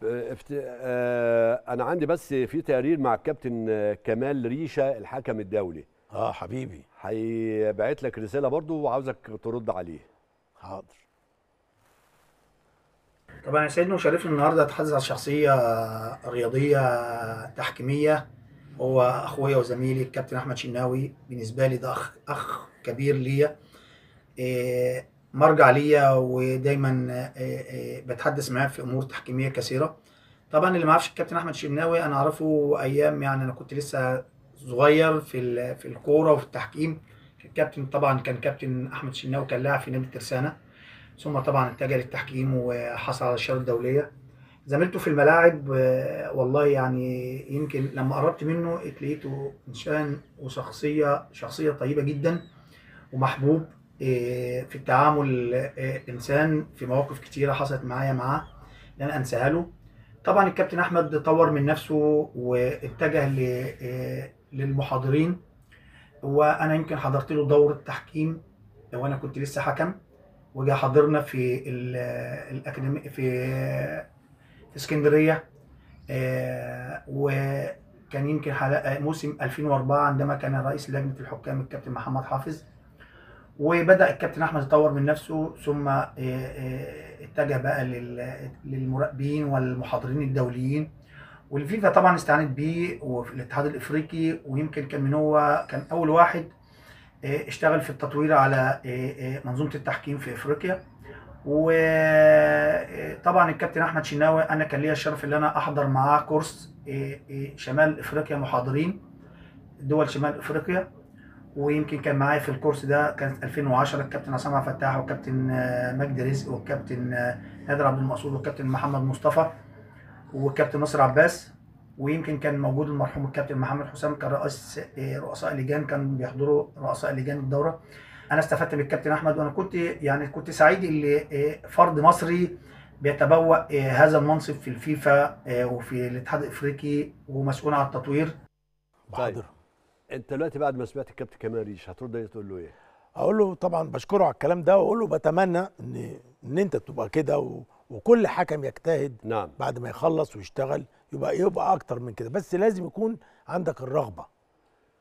آه، افت... آه انا عندي بس في تقرير مع الكابتن آه، كمال ريشه الحكم الدولي اه حبيبي هيبعت لك رساله برضو وعاوزك ترد عليه حاضر طبعا يسعدني وشرفني النهارده اتحدث عن شخصيه رياضيه تحكيميه هو اخويا وزميلي الكابتن احمد شناوي بالنسبه لي ده اخ اخ كبير ليا إيه، مرجع ليا ودايما إيه، إيه، بتحدث معاه في امور تحكيميه كثيره طبعا اللي ما يعرفش الكابتن احمد شناوي انا اعرفه ايام يعني انا كنت لسه صغير في ال- في الكوره وفي التحكيم الكابتن طبعا كان كابتن احمد شناوي كان لاعب في نادي الترسانه ثم طبعا اتجه للتحكيم وحصل على الشهاده الدوليه زميلته في الملاعب آه، والله يعني يمكن لما قربت منه لقيته انسان وشخصيه شخصيه طيبه جدا ومحبوب آه، في التعامل آه، انسان في مواقف كتيره حصلت معايا معاه لن انساها له طبعا الكابتن احمد طور من نفسه واتجه ل- آه، للمحاضرين وانا يمكن حضرت له دوره تحكيم وانا كنت لسه حكم وجا حضرنا في ال- الاكاديمي في في اسكندريه آه، وكان يمكن حلقة موسم 2004 عندما كان رئيس لجنه الحكام الكابتن محمد حافظ وبدا الكابتن احمد يطور من نفسه ثم آه، آه، اتجه بقى لل- للمراقبين والمحاضرين الدوليين والفيفا طبعا استعانت بيه وفي الاتحاد الافريقي ويمكن كان من هو كان اول واحد آه، اشتغل في التطوير على آه، آه، منظومه التحكيم في افريقيا وطبعا الكابتن احمد شناوي انا كان ليا الشرف ان انا احضر معاه كورس آه، آه، شمال افريقيا محاضرين دول شمال افريقيا ويمكن كان معايا في الكورس ده كانت 2010 الكابتن عصام عبد الفتاح والكابتن آه، مجدي رزق والكابتن آه، نادر عبد المقصود والكابتن محمد مصطفى والكابتن نصر عباس ويمكن كان موجود المرحوم الكابتن محمد حسام كرئيس آه، رؤساء لجان كان بيحضروا رؤساء لجان الدوره انا استفدت من الكابتن احمد وانا كنت يعني كنت سعيد اللي آه، فرد مصري بيتبوأ آه، هذا المنصب في الفيفا آه، وفي الاتحاد الافريقي ومسؤول عن التطوير حاضر انت دلوقتي بعد ما سمعت الكابتن كمال ريش هترد ايه تقول له ايه اقول له طبعا بشكره على الكلام ده واقول له بتمنى ان ان انت تبقى كده و... وكل حكم يجتهد نعم بعد ما يخلص ويشتغل يبقى يبقى اكتر من كده بس لازم يكون عندك الرغبه